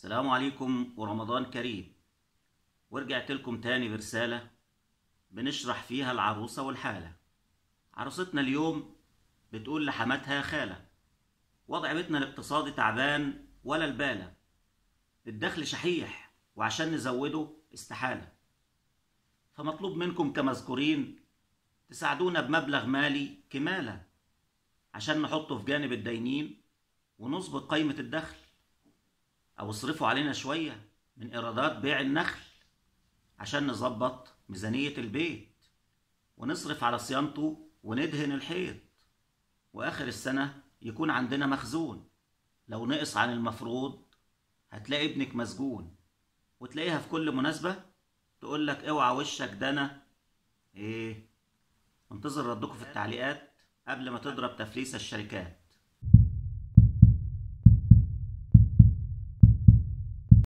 السلام عليكم ورمضان كريم ورجعت لكم تاني برسالة بنشرح فيها العروسة والحالة عروستنا اليوم بتقول لحماتها يا خالة وضع بيتنا الاقتصادي تعبان ولا البالة الدخل شحيح وعشان نزوده استحالة فمطلوب منكم كمذكورين تساعدونا بمبلغ مالي كمالة عشان نحطه في جانب الداينين ونظبط قيمة الدخل أو اصرفوا علينا شوية من إيرادات بيع النخل عشان نظبط ميزانية البيت ونصرف على صيانته وندهن الحيط وآخر السنة يكون عندنا مخزون لو نقص عن المفروض هتلاقي ابنك مسجون وتلاقيها في كل مناسبة تقول لك اوعى وشك ده انا ايه انتظر ردكم في التعليقات قبل ما تضرب تفليس الشركات